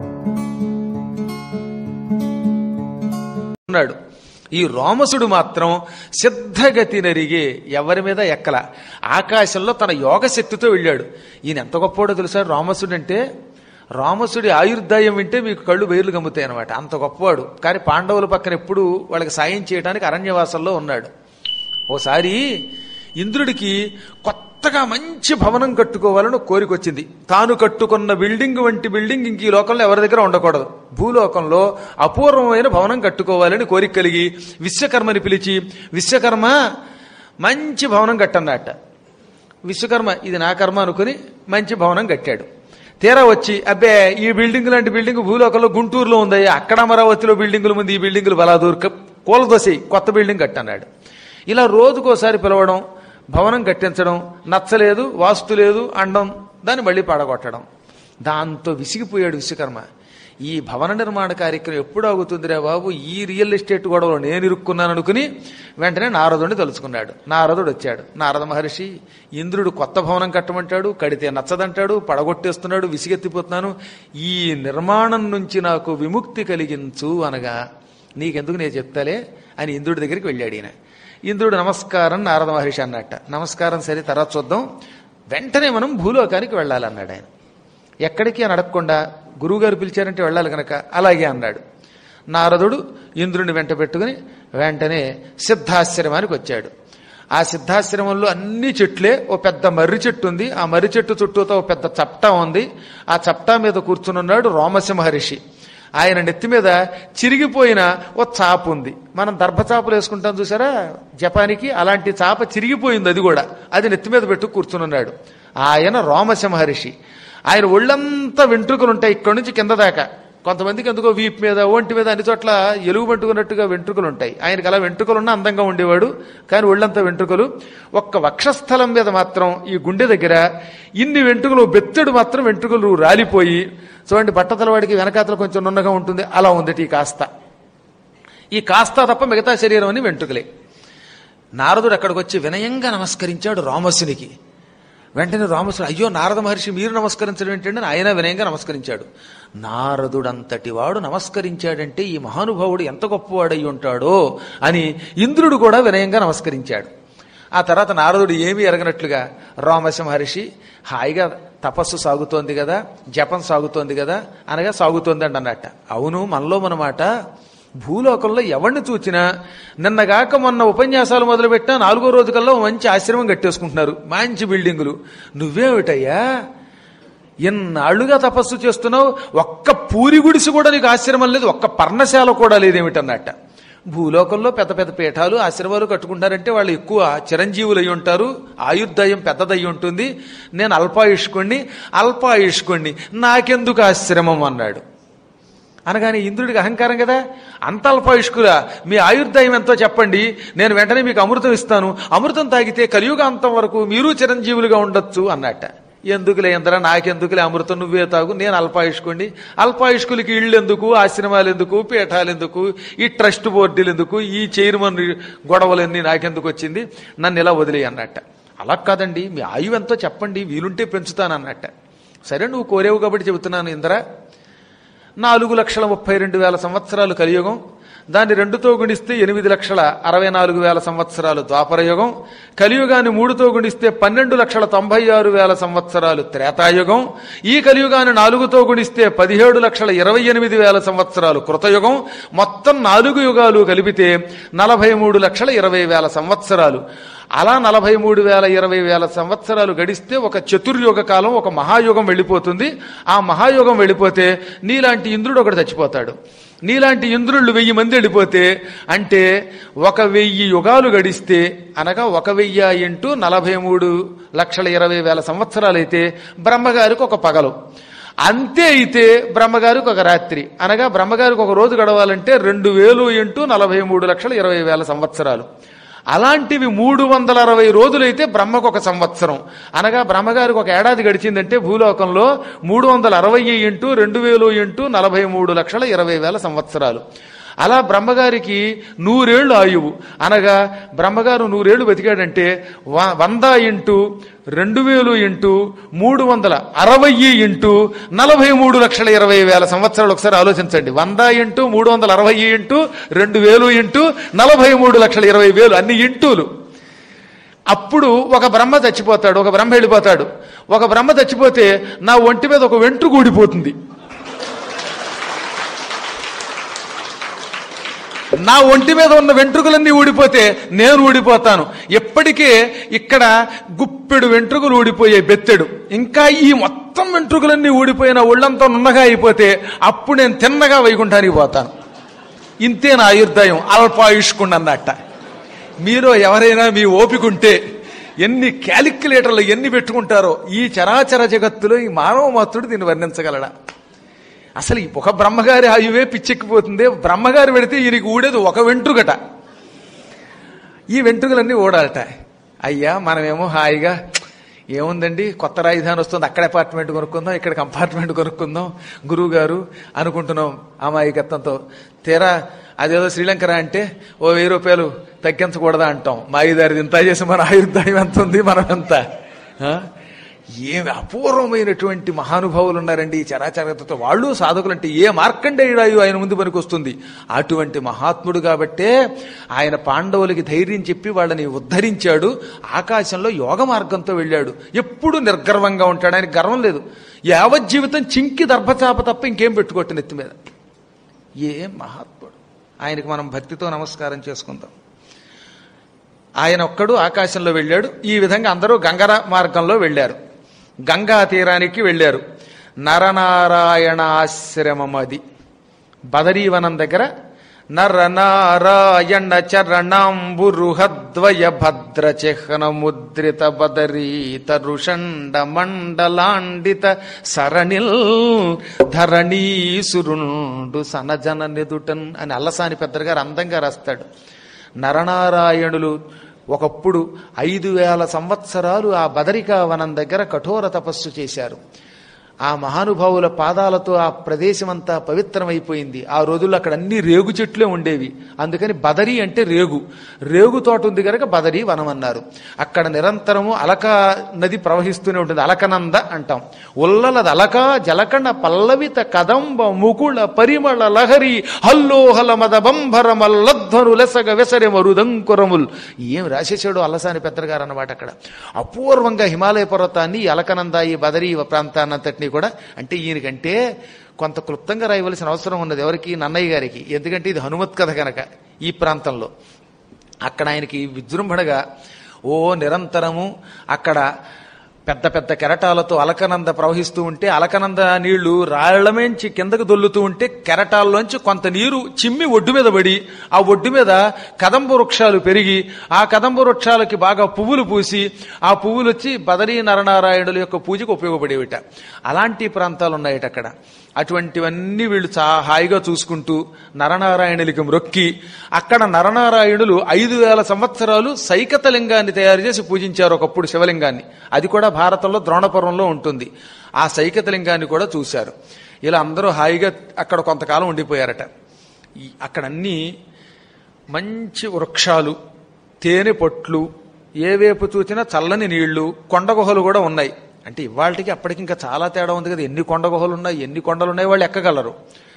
ఉన్నాడు ఈ రోమసుడు మాత్రం సిద్ధగతి నరిగే ఎవరి మీద ఎక్కల ఆకాశంలో తన యోగ శక్తితో వెళ్ళాడు ఈయన ఎంత గొప్పవాడో తెలుసా రోమసుడు అంటే రామసుడి ఆయుర్దాయం వింటే మీకు కళ్ళు బయర్లు గమ్ముతాయి అనమాట అంత గొప్పవాడు కానీ పాండవుల పక్కన ఎప్పుడు వాళ్ళకి సాయం చేయడానికి అరణ్యవాసంలో ఉన్నాడు ఓసారి ఇంద్రుడికి కొత్తగా మంచి భవనం కట్టుకోవాలని ఒక కోరిక వచ్చింది తాను కట్టుకున్న బిల్డింగ్ వంటి బిల్డింగ్ ఇంక ఈ లోకంలో ఎవరి దగ్గర ఉండకూడదు భూలోకంలో అపూర్వమైన భవనం కట్టుకోవాలని కోరిక కలిగి విశ్వకర్మని పిలిచి విశ్వకర్మ మంచి భవనం కట్టన్నట్ట విశ్వకర్మ ఇది నా కర్మ అనుకుని మంచి భవనం కట్టాడు తీరా వచ్చి అబ్బే ఈ బిల్డింగ్ లాంటి బిల్డింగ్ భూలోకంలో గుంటూరులో ఉంది అక్కడ అమరావతిలో బిల్డింగుల ముందు ఈ బిల్డింగులు బలాదూర్ కూలదోసి కొత్త బిల్డింగ్ కట్టన్నాడు ఇలా రోజుకోసారి పిలవడం భవనం కట్టించడం నచ్చలేదు వాస్తు లేదు అండం దాన్ని మళ్ళీ పాడగొట్టడం దాంతో విసిగిపోయాడు విశ్వకర్మ ఈ భవన నిర్మాణ కార్యక్రమం ఎప్పుడు ఆగుతుందిరా బాబు ఈ రియల్ ఎస్టేట్ గొడవలో నేను ఇరుక్కున్నాను అనుకుని వెంటనే నారదుడిని తలుచుకున్నాడు నారదుడు వచ్చాడు నారద మహర్షి ఇంద్రుడు కొత్త భవనం కట్టమంటాడు కడితే నచ్చదంటాడు పడగొట్టేస్తున్నాడు విసిగెత్తిపోతున్నాను ఈ నిర్మాణం నుంచి నాకు విముక్తి కలిగించు అనగా నీకెందుకు నేను చెప్తాలే అని ఇంద్రుడి దగ్గరికి వెళ్ళాడు ఈయన ఇంద్రుడు నమస్కారం నారద మహర్షి అన్నట్ట నమస్కారం సరే తర్వాత చూద్దాం వెంటనే మనం భూలోకానికి వెళ్ళాలన్నాడు ఆయన ఎక్కడికి అని అడగకుండా గురువుగారు పిలిచారంటే వెళ్ళాలి కనుక అలాగే అన్నాడు నారదుడు ఇంద్రుని వెంట పెట్టుకుని వెంటనే సిద్ధాశ్రమానికి వచ్చాడు ఆ సిద్ధాశ్రమంలో అన్ని చెట్లే ఓ పెద్ద మర్రి చెట్టు ఉంది ఆ మర్రి చెట్టు చుట్టూతో ఓ పెద్ద చప్టా ఉంది ఆ చప్టా మీద కూర్చునున్నాడు రోమశ మహర్షి ఆయన నెత్తి మీద చిరిగిపోయిన ఓ చాప ఉంది మనం దర్భచాపలు వేసుకుంటాం చూసారా జపానికి అలాంటి చాప చిరిగిపోయింది అది కూడా అది నెత్తి మీద పెట్టు కూర్చునున్నాడు ఆయన రోమశ మహర్షి ఆయన ఒళ్ళంతా వెంట్రుకలు ఉంటాయి ఇక్కడి నుంచి కింద దాకా కొంతమందికి ఎందుకో వీపు మీద ఒంటి మీద అన్ని చోట్ల ఎలుగు పట్టుకున్నట్టుగా వెంట్రుకలు ఉంటాయి ఆయనకి అలా వెంట్రుకలు ఉన్నా అందంగా ఉండేవాడు కానీ ఒళ్ళంతా వెంట్రుకలు ఒక్క వక్షస్థలం మీద మాత్రం ఈ గుండె దగ్గర ఇన్ని వెంట్రుకలు బెత్తడు మాత్రం వెంట్రుకలు రాలిపోయి చూడండి బట్టతలవాడికి వెనకాతల కొంచెం నున్నగా ఉంటుంది అలా ఉంది ఈ కాస్త ఈ కాస్త తప్ప మిగతా శరీరం అని వెంట్రుకలే నారదుడు అక్కడికి వచ్చి వినయంగా నమస్కరించాడు రామసునికి వెంటనే రామసుడు అయ్యో నారద మహర్షి మీరు నమస్కరించడం ఏంటంటే ఆయన వినయంగా నమస్కరించాడు నారదుడంతటి వాడు నమస్కరించాడంటే ఈ మహానుభావుడు ఎంత గొప్పవాడై ఉంటాడో అని ఇంద్రుడు కూడా వినయంగా నమస్కరించాడు ఆ తర్వాత నారదుడు ఏమీ ఎరగనట్లుగా రామశ మహర్షి హాయిగా తపస్సు సాగుతోంది కదా జపం సాగుతోంది కదా అనగా సాగుతోంది అండి అన్నట్ట అవును మనలో మనమాట భూలోకంలో ఎవరిని చూచినా నిన్నగాక మొన్న ఉపన్యాసాలు మొదలుపెట్టినా నాలుగో రోజు కల్లా ఓ మంచి ఆశ్రమం కట్టేసుకుంటున్నారు మంచి బిల్డింగులు నువ్వేమిటయ్యా ఎన్నాళ్లుగా తపస్సు చేస్తున్నావు ఒక్క పూరి గుడిసి కూడా నీకు ఆశ్రమం లేదు ఒక్క పర్ణశాల కూడా లేదేమిటన్నట్ట భూలోకంలో పెద్ద పెద్ద పీఠాలు ఆశ్రమాలు కట్టుకుంటారంటే వాళ్ళు ఎక్కువ చిరంజీవులు అయి ఉంటారు ఆయుర్దాయం పెద్దదయ్యి ఉంటుంది నేను అల్పాయుష్కుణ్ణి అల్పాయుష్కుణ్ణి నాకెందుకు ఆశ్రమం అన్నాడు అనగానే ఇంద్రుడికి అహంకారం కదా అంత అల్పాయుష్కులా మీ ఆయుర్దాయం ఎంతో చెప్పండి నేను వెంటనే మీకు అమృతం ఇస్తాను అమృతం తాగితే కలియుగాంతం వరకు మీరు చిరంజీవులుగా ఉండొచ్చు అన్నట్ట ఎందుకులే ఇంద్ర నాకెందుకులే అమృతం నువ్వే తాగు నేను అల్పాయుష్కుని అల్పాయుష్కులకి ఇళ్ళు ఎందుకు ఆశ్రమాలు ఎందుకు పీఠాలు ఎందుకు ఈ ట్రస్ట్ బోర్డులు ఎందుకు ఈ చైర్మన్ గొడవలన్నీ నాకెందుకు వచ్చింది నన్ను ఇలా వదిలే అన్నట్ట అలా కాదండి మీ ఆయువు ఎంతో చెప్పండి వీలుంటే పెంచుతాను అన్నట్ట సరే నువ్వు కోరేవు కాబట్టి చెబుతున్నాను ఇంద్ర నాలుగు లక్షల ముప్పై రెండు వేల సంవత్సరాలు కలియుగం దాన్ని రెండుతో గుణిస్తే ఎనిమిది లక్షల అరవై నాలుగు వేల సంవత్సరాలు ద్వాపరయుగం కలియుగాన్ని మూడుతో గుణిస్తే పన్నెండు లక్షల తొంభై ఆరు వేల సంవత్సరాలు త్రేతాయుగం ఈ కలియుగాన్ని నాలుగుతో గుణిస్తే పదిహేడు లక్షల ఇరవై ఎనిమిది వేల సంవత్సరాలు కృతయుగం మొత్తం నాలుగు యుగాలు కలిపితే నలభై మూడు లక్షల ఇరవై వేల సంవత్సరాలు అలా నలభై మూడు వేల ఇరవై వేల సంవత్సరాలు గడిస్తే ఒక చతుర్యుగ కాలం ఒక మహాయుగం వెళ్ళిపోతుంది ఆ మహాయుగం వెళ్ళిపోతే నీలాంటి ఇంద్రుడు ఒకటి చచ్చిపోతాడు నీలాంటి ఇంద్రుళ్ళు వెయ్యి మంది వెళ్ళిపోతే అంటే ఒక వెయ్యి యుగాలు గడిస్తే అనగా ఒక వెయ్యి ఇంటూ నలభై మూడు లక్షల ఇరవై వేల సంవత్సరాలైతే బ్రహ్మగారికి ఒక పగలు అంతే అయితే బ్రహ్మగారికి ఒక రాత్రి అనగా బ్రహ్మగారికి ఒక రోజు గడవాలంటే రెండు వేలు ఇంటూ నలభై మూడు లక్షల ఇరవై వేల సంవత్సరాలు అలాంటివి మూడు వందల అరవై రోజులైతే బ్రహ్మకు ఒక సంవత్సరం అనగా బ్రహ్మగారికి ఒక ఏడాది గడిచిందంటే భూలోకంలో మూడు వందల అరవై ఇంటూ రెండు వేలు ఇంటూ నలభై మూడు లక్షల ఇరవై వేల సంవత్సరాలు అలా బ్రహ్మగారికి నూరేళ్లు ఆయువు అనగా బ్రహ్మగారు నూరేళ్లు బతికాడంటే వ- వంద ఇంటూ రెండు వేలు ఇంటూ మూడు వందల అరవై ఇంటూ నలభై మూడు లక్షల ఇరవై వేల సంవత్సరాలు ఒకసారి ఆలోచించండి వంద ఇంటూ మూడు వందల అరవై ఇంటూ రెండు వేలు ఇంటూ నలభై మూడు లక్షల ఇరవై వేలు అన్ని ఇంటూలు అప్పుడు ఒక బ్రహ్మ చచ్చిపోతాడు ఒక బ్రహ్మ వెళ్ళిపోతాడు ఒక బ్రహ్మ చచ్చిపోతే నా ఒంటి మీద ఒక వెంట్రుక ఊడిపోతుంది నా ఒంటి మీద ఉన్న వెంట్రుకలన్నీ ఊడిపోతే నేను ఊడిపోతాను ఎప్పటికే ఇక్కడ గుప్పెడు వెంట్రుకలు ఊడిపోయే బెత్తెడు ఇంకా ఈ మొత్తం వెంట్రుకలన్నీ ఊడిపోయిన ఒళ్ళంతా నున్నగా అయిపోతే అప్పుడు నేను తిన్నగా వైకుంఠానికి పోతాను ఇంతే నా ఆయుర్దాయం అల్పాయుష్కుండ అన్నట్ట మీరు ఎవరైనా మీ ఓపిక ఉంటే ఎన్ని క్యాలిక్యులేటర్లు ఎన్ని పెట్టుకుంటారో ఈ చరాచర జగత్తులో ఈ మానవ మాత్రుడు దీన్ని వర్ణించగలడా అసలు ఈ ఒక బ్రహ్మగారి ఆయువే పిచ్చెక్కిపోతుంది బ్రహ్మగారు పెడితే ఈయనకి ఊడేది ఒక వెంట్రుకట ఈ వెంట్రుకలన్నీ ఓడాలట అయ్యా మనమేమో హాయిగా ఏముందండి కొత్త రాజధాని వస్తుంది అక్కడ అపార్ట్మెంట్ కొనుక్కుందాం ఇక్కడ కంపార్ట్మెంట్ కొనుక్కుందాం గురువు గారు అనుకుంటున్నాం అమాయకత్వంతో తీరా అదేదో శ్రీలంక రా అంటే ఓ వెయ్యి రూపాయలు తగ్గించకూడదా అంటాం మా ఐదారు ఇంత చేసి మన ఆయుర్దాయం ఎంత ఉంది మనం ఎంత ఆ? ఏమి అపూర్వమైనటువంటి మహానుభావులు ఉన్నారండి ఈ చరాచరతతో వాళ్ళు సాధకులు అంటే ఏ మార్కండేయుడాయు ఆయన ముందు పనికి వస్తుంది అటువంటి మహాత్ముడు కాబట్టే ఆయన పాండవులకి ధైర్యం చెప్పి వాళ్ళని ఉద్ధరించాడు ఆకాశంలో యోగ మార్గంతో వెళ్ళాడు ఎప్పుడు నిర్గర్వంగా ఉంటాడు ఆయనకి గర్వం లేదు యావజ్జీవితం చింకి దర్భచాప తప్ప ఇంకేం పెట్టుకోట్టు నెత్తి మీద ఏం మహాత్ముడు ఆయనకి మనం భక్తితో నమస్కారం చేసుకుందాం ఆయన ఒక్కడు ఆకాశంలో వెళ్ళాడు ఈ విధంగా అందరూ గంగర మార్గంలో వెళ్ళారు గంగా తీరానికి వెళ్ళారు నరనారాయణాశ్రమం అది బదరీవనం దగ్గర నరనారాయణ చరణాంబురుహద్వయ భద్ర చిహ్న ముద్రిత బదరీత రుషండ మండలాండిత సరణిల్ ధరణీసురుండు సనజన నెదుటన్ అని అల్లసాని పెద్దగారు అందంగా రాస్తాడు నరనారాయణులు ఒకప్పుడు ఐదు వేల సంవత్సరాలు ఆ బదరికా వనం దగ్గర కఠోర తపస్సు చేశారు ఆ మహానుభావుల పాదాలతో ఆ ప్రదేశమంతా పవిత్రమైపోయింది ఆ రోజుల్లో అక్కడ అన్ని రేగు చెట్లే ఉండేవి అందుకని బదరి అంటే రేగు రేగు తోట ఉంది కనుక బదరి వనం అన్నారు అక్కడ నిరంతరము అలక నది ప్రవహిస్తూనే ఉంటుంది అలకనంద అంటాం ఉల్లలది అలక జలకండ పల్లవిత కదంబ ముకుళ పరిమళ లహరి హల్లోహల మద బంభర మల్లధ్వను లెసగ వెసరె మరుదంకురముల్ ఏం రాసేసాడు అల్లసాని పెద్దగారు అన్నమాట అక్కడ అపూర్వంగా హిమాలయ పర్వతాన్ని ఈ అలకనంద ఈ బదరీ ప్రాంతాన్నంతటినీ కూడా అంటే ఈయనకంటే కొంత క్లుప్తంగా రాయవలసిన అవసరం ఉన్నది ఎవరికి నన్నయ్య గారికి ఎందుకంటే ఇది హనుమత్ కథ కనుక ఈ ప్రాంతంలో అక్కడ ఆయనకి విజృంభణగా ఓ నిరంతరము అక్కడ పెద్ద పెద్ద కెరటాలతో అలకనంద ప్రవహిస్తూ ఉంటే అలకనంద నీళ్లు రాళ్లమేంచి కిందకు దొల్లుతూ ఉంటే కెరటాల్లోంచి కొంత నీరు చిమ్మి ఒడ్డు మీద పడి ఆ ఒడ్డు మీద కదంబ వృక్షాలు పెరిగి ఆ కదంబ వృక్షాలకి బాగా పువ్వులు పూసి ఆ పువ్వులు వచ్చి బదరీ నరనారాయణుల యొక్క పూజకు ఉపయోగపడేవిట అలాంటి ప్రాంతాలు ఉన్నాయట అక్కడ అటువంటివన్నీ వీళ్ళు చా హాయిగా చూసుకుంటూ నరనారాయణులకి మ్రొక్కి అక్కడ నరనారాయణులు ఐదు వేల సంవత్సరాలు సైకత లింగాన్ని తయారు చేసి పూజించారు ఒకప్పుడు శివలింగాన్ని అది కూడా భారతంలో ద్రోణపర్వంలో ఉంటుంది ఆ సైకత లింగాన్ని కూడా చూశారు ఇలా అందరూ హాయిగా అక్కడ కొంతకాలం ఉండిపోయారట ఈ- అక్కడ అన్నీ మంచి వృక్షాలు తేనె పొట్లు ఏ వేపు చూసినా చల్లని నీళ్లు కొండ గుహలు కూడా ఉన్నాయి అంటే ఇవాళకి అప్పటికి ఇంకా చాలా తేడా ఉంది కదా ఎన్ని కొండ గుహలు ఉన్నాయి ఎన్ని కొండలు ఉన్నాయి వాళ్ళు ఎక్కగలరు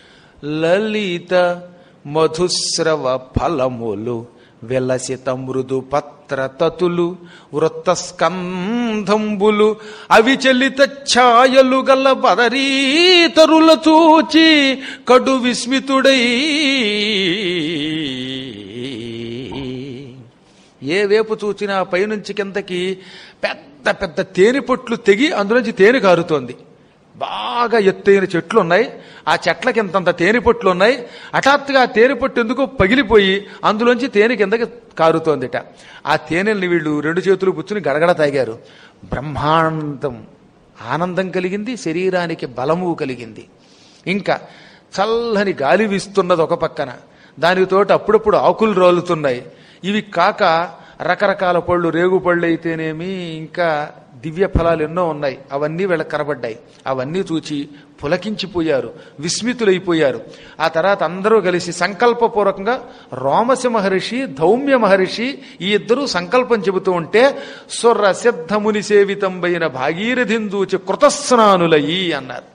లలిత మధుస్రవ ఫలములు విలసిత మృదు పత్ర తతులు వృత్త స్కంధంబులు అవి చలిత ఛాయలు గల బదరీతరుల చూచి కడు విస్మితుడై ఏ వేపు చూచినా పైనుంచి కిందకి పెద్ద పెద్ద తేనె పొట్లు తెగి అందులోంచి తేనె కారుతోంది బాగా ఎత్తైన చెట్లు ఉన్నాయి ఆ చెట్లకి ఇంతంత తేనె పొట్లు ఉన్నాయి హఠాత్తుగా ఆ తేనె పొట్టు ఎందుకో పగిలిపోయి అందులోంచి తేనె కిందకి కారుతోందిట ఆ తేనెల్ని వీళ్ళు రెండు చేతులు పుచ్చుని గడగడ తాగారు బ్రహ్మాండం ఆనందం కలిగింది శరీరానికి బలము కలిగింది ఇంకా చల్లని గాలి వీస్తున్నది ఒక పక్కన దానితోటి అప్పుడప్పుడు ఆకులు రోలుతున్నాయి ఇవి కాక రకరకాల పళ్ళు రేగు పళ్ళు అయితేనేమి ఇంకా దివ్య ఫలాలు ఎన్నో ఉన్నాయి అవన్నీ వీళ్ళకి కనబడ్డాయి అవన్నీ చూచి పులకించిపోయారు విస్మితులైపోయారు ఆ తర్వాత అందరూ కలిసి సంకల్పపూర్వకంగా రోమసి మహర్షి ధౌమ్య మహర్షి ఈ ఇద్దరూ సంకల్పం చెబుతూ ఉంటే సుర్ర సిద్ధముని సేవితంబైన భాగీరథిని చూచి కృతస్నానులయి అన్నారు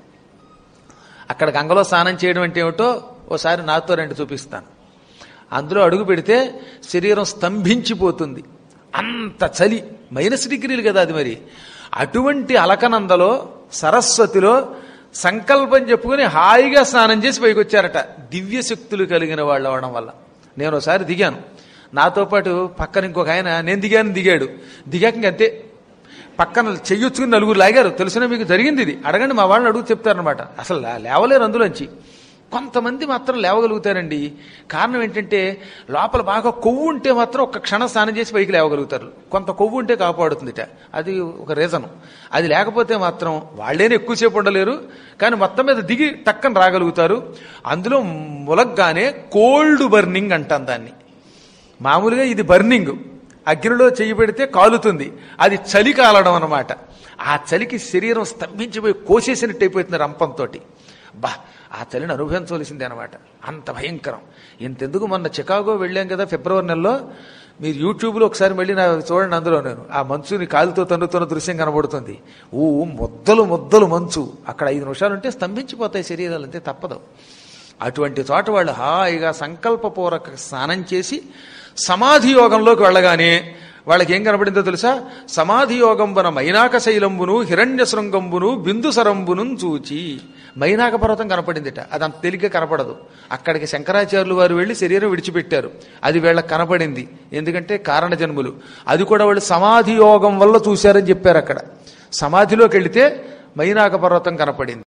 అక్కడ గంగలో స్నానం చేయడం అంటే ఏమిటో ఓసారి నాతో రెండు చూపిస్తాను అందులో అడుగు పెడితే శరీరం స్తంభించిపోతుంది అంత చలి మైనస్ డిగ్రీలు కదా అది మరి అటువంటి అలకనందలో సరస్వతిలో సంకల్పం చెప్పుకుని హాయిగా స్నానం చేసి పైకి వచ్చారట దివ్య శక్తులు కలిగిన వాళ్ళు అవడం వల్ల నేను ఒకసారి దిగాను నాతో పాటు పక్కన ఇంకొక ఆయన నేను దిగాను దిగాడు దిగాక ఇంక అంతే పక్కన చెయ్యొచ్చుకుని నలుగురు లాగారు తెలిసిన మీకు జరిగింది ఇది అడగండి మా వాళ్ళని అడుగు చెప్తారనమాట అసలు లే- లేవలేరు అందులోంచి కొంతమంది మాత్రం లేవగలుగుతారండి కారణం ఏంటంటే లోపల బాగా కొవ్వు ఉంటే మాత్రం ఒక క్షణం స్నానం చేసి పైకి లేవగలుగుతారు కొంత కొవ్వు ఉంటే కాపాడుతుందిట అది ఒక రీజన్ అది లేకపోతే మాత్రం వాళ్ళేనే ఎక్కువసేపు ఉండలేరు కానీ మొత్తం మీద దిగి టక్కన రాగలుగుతారు అందులో ములగ్గానే కోల్డ్ బర్నింగ్ అంటాం దాన్ని మామూలుగా ఇది బర్నింగ్ అగ్నిలో చెయ్యి పెడితే కాలుతుంది అది చలి కాలడం అన్నమాట ఆ చలికి శరీరం స్తంభించిపోయి కోసేసినట్టు అయిపోతుంది రంపంతో బా ఆ చలిని అనుభవించవలసిందే అనమాట అంత భయంకరం ఇంతెందుకు మొన్న చికాగో వెళ్ళాం కదా ఫిబ్రవరి నెలలో మీరు యూట్యూబ్లో ఒకసారి మళ్ళీ నా చూడండి అందులో నేను ఆ మంచుని కాలుతో తన్నుతున్న దృశ్యం కనబడుతుంది ఊ ముద్దలు ముద్దలు మంచు అక్కడ ఐదు నిమిషాలు ఉంటే స్తంభించిపోతాయి శరీరాలు అంతే తప్పదు అటువంటి చోట వాళ్ళు హాయిగా సంకల్పపూర్వక స్నానం చేసి సమాధి యోగంలోకి వెళ్ళగానే వాళ్ళకి ఏం కనబడిందో తెలుసా సమాధి యోగంబున మైనాక శైలంబును హిరణ్య శృంగంబును బిందు సరంబును చూచి మైనాక పర్వతం కనపడిందిట అది అంత తేలిగ్గా కనపడదు అక్కడికి శంకరాచార్యులు వారు వెళ్ళి శరీరం విడిచిపెట్టారు అది వీళ్ళకి కనపడింది ఎందుకంటే కారణ జన్ములు అది కూడా వాళ్ళు సమాధి యోగం వల్ల చూశారని చెప్పారు అక్కడ సమాధిలోకి వెళితే మైనాక పర్వతం కనపడింది